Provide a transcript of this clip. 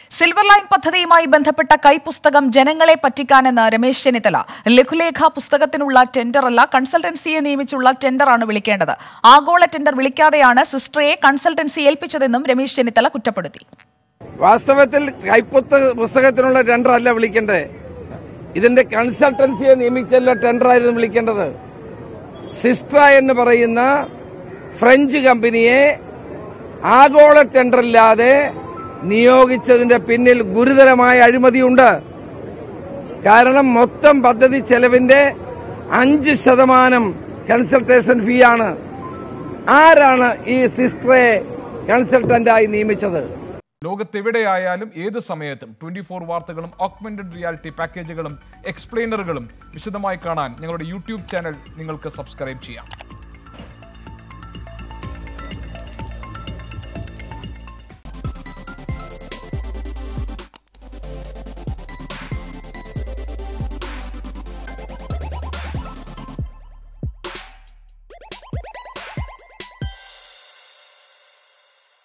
silver line പദ്ധതിയുമായി ബന്ധപ്പെട്ട കൈപ്പുസ്തകം ജനങ്ങളെ പറ്റിക്കാനെന്ന് രമേശ് ചെന്നിത്തല ലഘുലേഖ പുസ്തകത്തിനുള്ള ടെൻഡറല്ല കൺസൾട്ടൻസിയെ നിയമിച്ചുള്ള ടെൻഡറാണ് വിളിക്കേണ്ടത് ആഗോള ടെൻഡർ വിളിക്കാതെയാണ് സിസ്ട്രയെ കൺസൾട്ടൻസി ഏൽപ്പിച്ചതെന്നും രമേശ് ചെന്നിത്തല കുറ്റപ്പെടുത്തി വാസ്തവത്തിൽ കൈപ്പുസ്തക പുസ്തകത്തിനുള്ള ടെൻഡർ അല്ല വിളിക്കേണ്ടത് ഇതിന്റെ കൺസൾട്ടൻസിയെ നിയമിച്ചുള്ള ടെൻഡർ ആയിരുന്നു വിളിക്കേണ്ടത് സിസ്ട്ര എന്ന് പറയുന്ന ഫ്രഞ്ച് കമ്പനിയെ ആഗോള ടെൻഡറില്ലാതെ നിയോഗിച്ചതിന്റെ പിന്നിൽ ഗുരുതരമായ അഴിമതിയുണ്ട് കാരണം മൊത്തം പദ്ധതി ചെലവിന്റെ അഞ്ച് ശതമാനം കൺസൾട്ടേഷൻ ഫീ ആണ് ആരാണ് ഈ സിസ്ട്രയെ കൺസൾട്ടന്റായി നിയമിച്ചത് ലോകത്തെവിടെയായാലും ഏത് സമയത്തും ട്വന്റി ഫോർ വാർത്തകളും ഓഗ്മെന്റഡ് റിയാലിറ്റി പാക്കേജുകളും എക്സ്പ്ലെയിനറുകളും വിശദമായി കാണാൻ ഞങ്ങളുടെ യൂട്യൂബ് ചാനൽ നിങ്ങൾക്ക് സബ്സ്ക്രൈബ് ചെയ്യാം